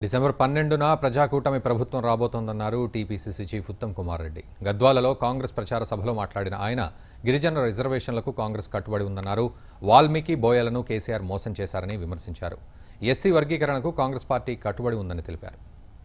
December పన్నెండున ప్రజాకూటమి ప్రభుత్వం రాబోతోందన్నారు టీపీసీసీ చీఫ్ ఉత్తమ్ కుమార్ రెడ్డి గద్వాలలో కాంగ్రెస్ ప్రచార సభలో మాట్లాడిన ఆయన గిరిజన రిజర్వేషన్లకు కాంగ్రెస్ కట్టుబడి ఉందన్నారు వాల్మీకి బోయలను కేసీఆర్ మోసం చేశారని విమర్శించారు ఎస్సీ వర్గీకరణకు కాంగ్రెస్ పార్టీ కట్టుబడి ఉందని తెలిపారు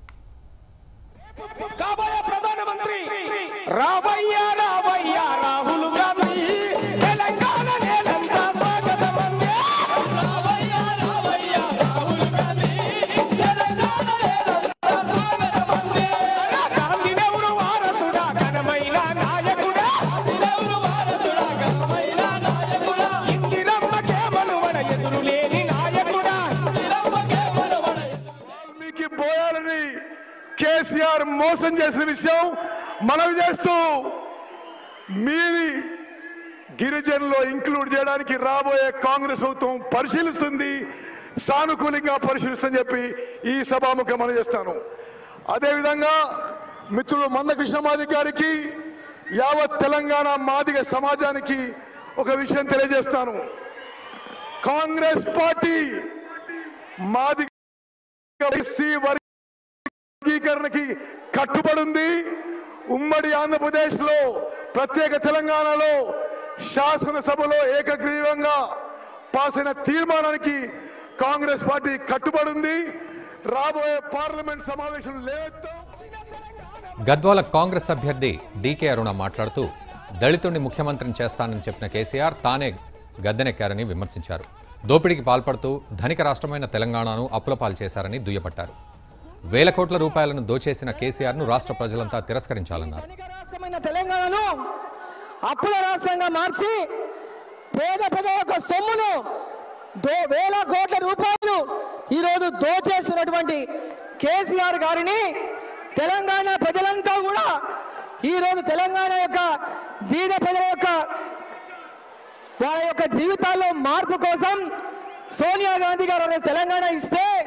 కాబోయే ప్రధానమంత్రి రావయ్యా రావయ్యా రాహుల్ గాంధీ తెలంగాణ నేలంతా స్వాగతమందే రావయ్యా రావయ్యా రాహుల్ గాంధీ తెలంగాణ నేలంతా స్వాగతమందే గాంధీ నెవరు వారసుడా ఘనమైన నాయకుడా గాంధీ నెవరు వారసుడా ఘనమైన నాయకుడా ఇందిరమ్మ కేమనువడ ఎదురు లేని నాయకుడా ఇందిరమ్మ కేమనువడ వాల్మీకి బోయాలని కేసీఆర్ మోసం చేసిన విషయం మనవి చేస్తూ మీది గిరిజనులో ఇంక్లూడ్ చేయడానికి రాబోయే కాంగ్రెస్ ప్రభుత్వం పరిశీలిస్తుంది సానుకూలంగా పరిశీలిస్తుందని చెప్పి ఈ సభాముఖం మనం చేస్తాను అదేవిధంగా మిత్రులు మందకృష్ణ మాదిగ గారికి యావత్ తెలంగాణ మాదిగ సమాజానికి ఒక విషయం తెలియజేస్తాను కాంగ్రెస్ పార్టీ మాదిగ ఎస్సీ వర్గీకరణకి కట్టుబడి ఉంది ఉమ్మడి ఆంధ్రప్రదేశ్ లో ప్రత్యేక తెలంగాణలో శాసనసభలో ఏకగ్రీవంగా పాస్ అయిన తీర్మానానికి కాంగ్రెస్ పార్టీ కట్టుబడి ఉంది రాబోయే పార్లమెంట్ సమావేశం లేవెత్తాం గద్వాల కాంగ్రెస్ అభ్యర్థి డీకే అరుణ మాట్లాడుతూ దళితుడిని ముఖ్యమంత్రిని చేస్తానని చెప్పిన కేసీఆర్ తానే గద్దెనెక్కారని విమర్శించారు దోపిడీకి పాల్పడుతూ ధనిక రాష్ట్రమైన తెలంగాణను అప్పులపాలు చేశారని దుయ్యబట్టారు వేల కోట్ల రూపాయలను దోచేసిన కేసీఆర్ను రాష్ట్ర ప్రజలంతా తిరస్కరించాలన్నారు ధనిక రాష్ట్రమైన తెలంగాణను అప్పుల రాష్ట్రంగా మార్చి పేద ప్రజల యొక్క సొమ్మును దో వేల కోట్ల రూపాయలు ఈరోజు దోచేస్తున్నటువంటి కేసీఆర్ గారిని తెలంగాణ ప్రజలంతా కూడా ఈరోజు తెలంగాణ యొక్క బీద ప్రజల యొక్క వాళ్ళ యొక్క జీవితాల్లో మార్పు కోసం సోనియా గాంధీ గారు ఆ రోజు తెలంగాణ ఇస్తే